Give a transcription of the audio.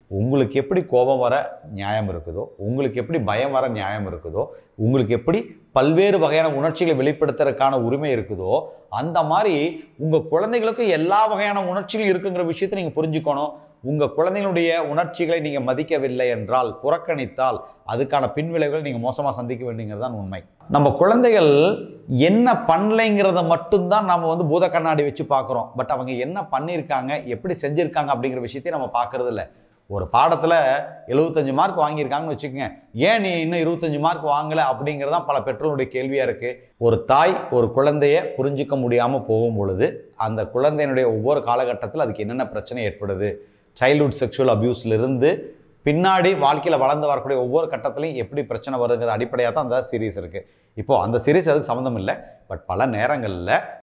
உங்களுக்கு எப்படி கோபம் வர நியாயம் இருக்குதோ உங்களுக்கு எப்படி பயம் வர நியாயம் இருக்குதோ உங்களுக்கு எப்படி பல்வேறு வகையான உணர்ச்சிகளை வெளிப்படுத்துறதுக்கான உரிமை இருக்குதோ அந்த மாதிரி உங்கள் குழந்தைகளுக்கு எல்லா வகையான உணர்ச்சிகள் இருக்குங்கிற விஷயத்தை நீங்கள் புரிஞ்சுக்கணும் உங்கள் குழந்தைகளுடைய உணர்ச்சிகளை நீங்கள் மதிக்கவில்லை என்றால் புறக்கணித்தால் அதுக்கான பின்விளைவுகளை நீங்கள் மோசமாக சந்திக்க வேண்டியங்கிறது தான் உண்மை நம்ம குழந்தைகள் என்ன பண்ணலைங்கிறத மட்டும்தான் நம்ம வந்து பூத கண்ணாடி வச்சு பார்க்குறோம் பட் அவங்க என்ன பண்ணியிருக்காங்க எப்படி செஞ்சுருக்காங்க அப்படிங்கிற விஷயத்தையும் நம்ம பார்க்கறது இல்ல ஒரு பாடத்தில் எழுபத்தஞ்சு மார்க் வாங்கியிருக்காங்கன்னு வச்சுக்கோங்க ஏன் நீ இன்னும் இருபத்தஞ்சு மார்க் வாங்கலை அப்படிங்கிறதான் பல பெற்றோருடைய கேள்வியாக இருக்குது ஒரு தாய் ஒரு குழந்தைய புரிஞ்சிக்க முடியாமல் போகும் பொழுது அந்த குழந்தையினுடைய ஒவ்வொரு காலகட்டத்தில் அதுக்கு என்னென்ன பிரச்சனை ஏற்படுது சைல்ட்ஹுட் செக்ஷுவல் அபியூஸ்லேருந்து பின்னாடி வாழ்க்கையில் வளர்ந்து வரக்கூடிய ஒவ்வொரு கட்டத்திலையும் எப்படி பிரச்சனை வருதுங்கிறது அடிப்படையாக தான் அந்த சீரீஸ் இருக்குது இப்போது அந்த சீரீஸ் அதுக்கு சம்மந்தம் இல்லை பட் பல நேரங்களில்